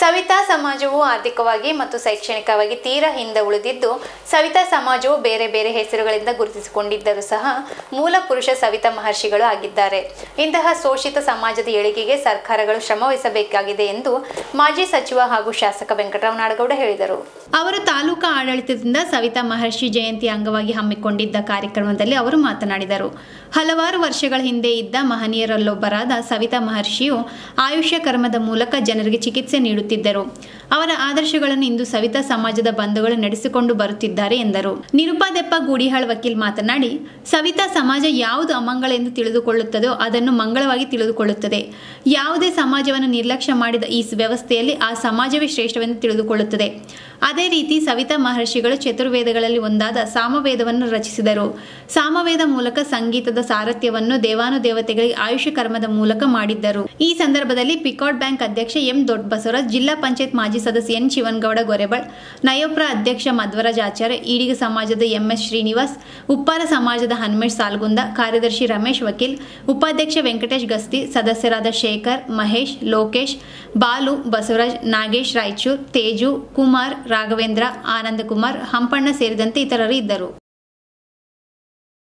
ಸವಿತಾ ಸಮಾಜವು ಆರ್ಥಿಕವಾಗಿ ಮತ್ತು ಶೈಕ್ಷಣಿಕವಾಗಿ ತೀರಾ ಹಿಂದೆ ಉಳಿದಿದ್ದು ಸವಿತಾ ಸಮಾಜವು ಬೇರೆ ಬೇರೆ ಹೆಸರುಗಳಿಂದ ಗುರುತಿಸಿಕೊಂಡಿದ್ದರೂ ಸಹ ಮೂಲ ಪುರುಷ ಸವಿತಾ ಮಹರ್ಷಿಗಳು ಆಗಿದ್ದಾರೆ ಇಂತಹ ಶೋಷಿತ ಸಮಾಜದ ಏಳಿಗೆಗೆ ಸರ್ಕಾರಗಳು ಶ್ರಮವಹಿಸಬೇಕಾಗಿದೆ ಎಂದು ಮಾಜಿ ಸಚಿವ ಹಾಗೂ ಶಾಸಕ ವೆಂಕಟರಾವ್ ನಾಡಗೌಡ ಹೇಳಿದರು ಅವರು ತಾಲೂಕಾ ಆಡಳಿತದಿಂದ ಸವಿತಾ ಮಹರ್ಷಿ ಜಯಂತಿ ಅಂಗವಾಗಿ ಹಮ್ಮಿಕೊಂಡಿದ್ದ ಕಾರ್ಯಕ್ರಮದಲ್ಲಿ ಅವರು ಮಾತನಾಡಿದರು ಹಲವಾರು ವರ್ಷಗಳ ಹಿಂದೆ ಇದ್ದ ಮಹನೀಯರಲ್ಲೊಬ್ಬರಾದ ಸವಿತಾ ಮಹರ್ಷಿಯು ಆಯುಷ್ಯ ಕರ್ಮದ ಮೂಲಕ ಜನರಿಗೆ ಚಿಕಿತ್ಸೆ ನೀಡುತ್ತಿದ್ದರು ಅವರ ಆದರ್ಶಗಳನ್ನು ಇಂದು ಸವಿತಾ ಸಮಾಜದ ಬಂಧುಗಳು ನಡೆಸಿಕೊಂಡು ಬರುತ್ತಿದ್ದಾರೆ ಎಂದರು ನಿರುಪಾದೆಪ್ಪ ಗೂಡಿಹಾಳ್ ವಕೀಲ್ ಮಾತನಾಡಿ ಸವಿತಾ ಸಮಾಜ ಯಾವುದು ಅಮಂಗಳ ಎಂದು ತಿಳಿದುಕೊಳ್ಳುತ್ತದೋ ಅದನ್ನು ಮಂಗಳವಾಗಿ ತಿಳಿದುಕೊಳ್ಳುತ್ತದೆ ಯಾವುದೇ ಸಮಾಜವನ್ನು ನಿರ್ಲಕ್ಷ್ಯ ಮಾಡಿದ ಈ ವ್ಯವಸ್ಥೆಯಲ್ಲಿ ಆ ಸಮಾಜವೇ ಶ್ರೇಷ್ಠವೆಂದು ತಿಳಿದುಕೊಳ್ಳುತ್ತದೆ ಅದೇ ರೀತಿ ಸವಿತಾ ಮಹರ್ಷಿಗಳು ಚತುರ್ವೇದಗಳಲ್ಲಿ ಒಂದಾದ ಸಾಮವೇದವನ್ನು ರಚಿಸಿದರು ಸಾಮವೇದ ಮೂಲಕ ಸಂಗೀತದ ಸಾರಥ್ಯವನ್ನು ದೇವಾನುದೇವತೆಗಳಿಗೆ ಆಯುಷ್ಯ ಕರ್ಮದ ಮೂಲಕ ಮಾಡಿದ್ದರು ಈ ಸಂದರ್ಭದಲ್ಲಿ ಪಿಕಾಟ್ ಬ್ಯಾಂಕ್ ಅಧ್ಯಕ್ಷ ಎಂ ದೊಡ್ಡಬಸವರಾಜ್ ಜಿಲ್ಲಾ ಪಂಚಾಯತ್ ಮಾಜಿ ಸದಸ್ಯ ಎನ್ ಶಿವನಗೌಡ ಗೊರೆಬಳ್ ನಯೋಪ್ರ ಅಧ್ಯಕ್ಷ ಮಧ್ವರಾಜ್ ಆಚಾರ್ಯ ಈಡಿಗ ಸಮಾಜದ ಎಂಎಸ್ ಶ್ರೀನಿವಾಸ್ ಉಪ್ಪಾರ ಸಮಾಜದ ಹನುಮೇಶ್ ಸಾಲ್ಗುಂದ ಕಾರ್ಯದರ್ಶಿ ರಮೇಶ್ ವಕೀಲ್ ಉಪಾಧ್ಯಕ್ಷ ವೆಂಕಟೇಶ್ ಗಸ್ತಿ ಸದಸ್ಯರಾದ ಶೇಖರ್ ಮಹೇಶ್ ಲೋಕೇಶ್ ಬಾಲು ಬಸವರಾಜ್ ನಾಗೇಶ್ ರಾಯಚೂರ್ ತೇಜು ಕುಮಾರ್ ರಾಘವೇಂದ್ರ ಆನಂದಕುಮಾರ್ ಹಂಪಣ್ಣ ಸೇರಿದಂತೆ ಇತರರು ಇದ್ದರು